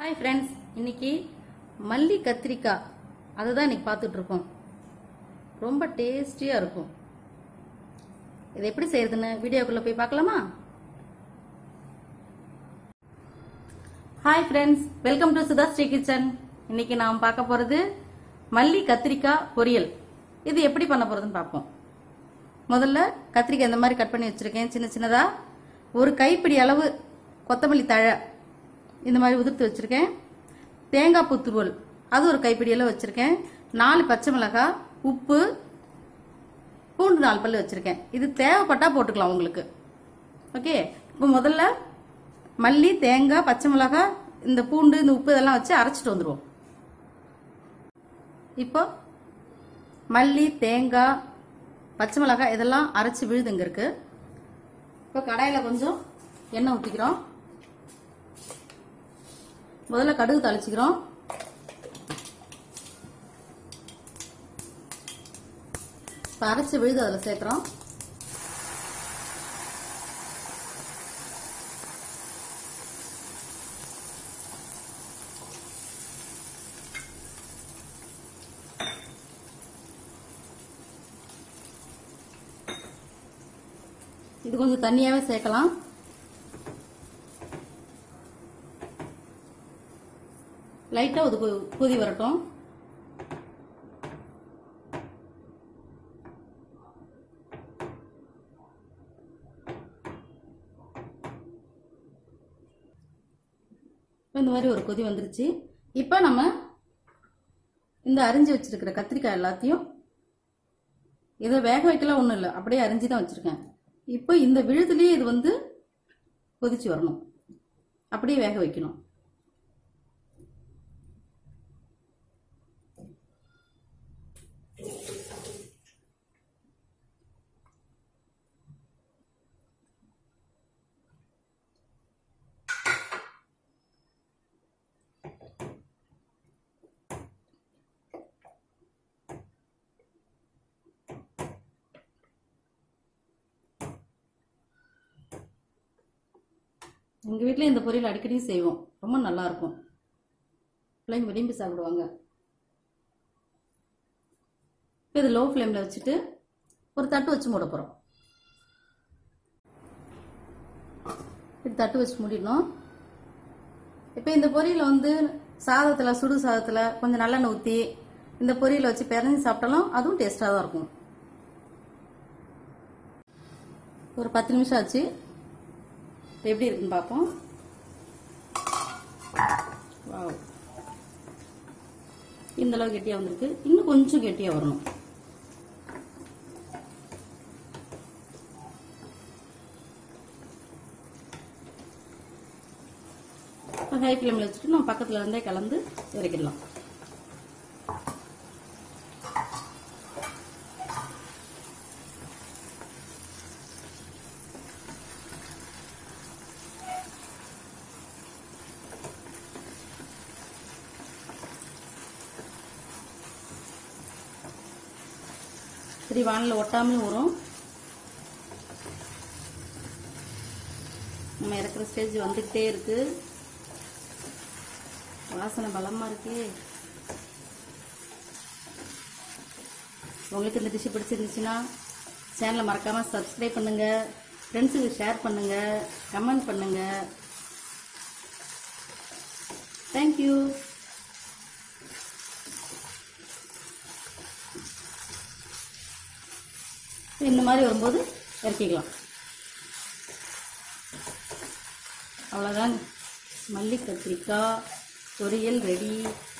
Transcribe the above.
hi friends இன்னைக்கு மல்லி கத்திரிக்காய் அதை தான் இன்னைக்கு பார்த்துட்டு இருக்கோம் ரொம்ப டேஸ்டியாக இருக்கும் இது எப்படி செய்யறதுன்னு வீடியோக்குள்ளே போய் பார்க்கலாமா hi friends welcome to Sudha Sri kitchen இன்னைக்கு நாம் பார்க்க போகிறது மல்லி கத்திரிக்காய் பொரியல் இது எப்படி பண்ண போகிறதுன்னு பார்ப்போம் முதல்ல கத்திரிக்காய் இந்த மாதிரி கட் பண்ணி வச்சுருக்கேன் சின்ன சின்னதாக ஒரு கைப்பிடி அளவு கொத்தமல்லி தழை இந்த மாதிரி உதிர்த்து வச்சுருக்கேன் தேங்காய் புத்துருவல் அது ஒரு கைப்பிடி அளவு வச்சுருக்கேன் நாலு பச்சை மிளகாய் உப்பு பூண்டு நாலு பல்லு வச்சுருக்கேன் இது தேவைப்பட்டால் போட்டுக்கலாம் உங்களுக்கு ஓகே இப்போ முதல்ல மல்லி தேங்காய் பச்சை மிளகாய் இந்த பூண்டு இந்த உப்பு இதெல்லாம் வச்சு அரைச்சிட்டு வந்துடுவோம் இப்போ மல்லி தேங்காய் பச்சை மிளகாய் இதெல்லாம் அரைச்சி விழுதுங்க இருக்கு இப்போ கடாயில் கொஞ்சம் எண்ணெய் ஊற்றிக்கிறோம் முதல்ல கடுகு தாளிச்சுக்கிறோம் இப்போ அரைச்சி விழுது அதில் சேர்க்குறோம் இது கொஞ்சம் தண்ணியாவே சேர்க்கலாம் லைட்டா அது கொ- கொதி வரட்டும் இப்ப இந்த மாதிரி ஒரு கொதி வந்துருச்சு இப்போ நம்ம இந்த அரிஞ்சு வச்சிருக்கிற கத்திரிக்காய் எல்லாத்தையும் இதை வேக வைக்கலாம் ஒன்றும் இல்லை அப்படியே அரிஞ்சு தான் வச்சுருக்கேன் இப்போ இந்த விழுதுலேயே இது வந்து கொதிச்சு வரணும் அப்படியே வேக வைக்கணும் எங்கள் வீட்டில் இந்த பொரியல் அடிக்கடி செய்வோம் ரொம்ப நல்லா இருக்கும் பிள்ளைங்க விரும்பி சாப்பிடுவாங்க இப்போ இது லோ ஃப்ளேமில் வச்சுட்டு ஒரு தட்டு வச்சு மூட போகிறோம் இது தட்டு வச்சு மூடிடணும் இப்போ இந்த பொரியலை வந்து சாதத்தில் சுடு சாதத்தில் கொஞ்சம் நல்லெண்ணெய் ஊற்றி இந்த பொரியலை வச்சு பிறந்து சாப்பிட்டாலும் அதுவும் டேஸ்ட்டாக தான் இருக்கும் ஒரு பத்து நிமிஷம் ஆச்சு இப்போ எப்படி இருக்குன்னு பார்ப்போம் வாவ் இந்த அளவு கெட்டியாக வந்திருக்கு இன்னும் கொஞ்சம் கெட்டியாக வரணும் இப்போ ஹை ஃப்ளேமில் வச்சுட்டு நம்ம பக்கத்தில் இருந்தே கலந்து இறக்கிடலாம் சரி வானில் ஒட்டாமலும் வரும் நம்ம இறக்குற ஸ்டேஜ் வந்துக்கிட்டே இருக்கு வாசனை பலமா இருக்கு உங்களுக்கு இந்த டிஷ் பிடிச்சிருந்துச்சுன்னா சேனலை மறக்காம சப்ஸ்கிரைப் பண்ணுங்க ஃப்ரெண்ட்ஸுக்கு ஷேர் பண்ணுங்க கமெண்ட் பண்ணுங்க தேங்க்யூ இந்த மாதிரி வரும்போது இறக்கிக்கலாம் அவ்வளோதான் மல்லி கத்திரிக்காய் பொரியல் ரெடி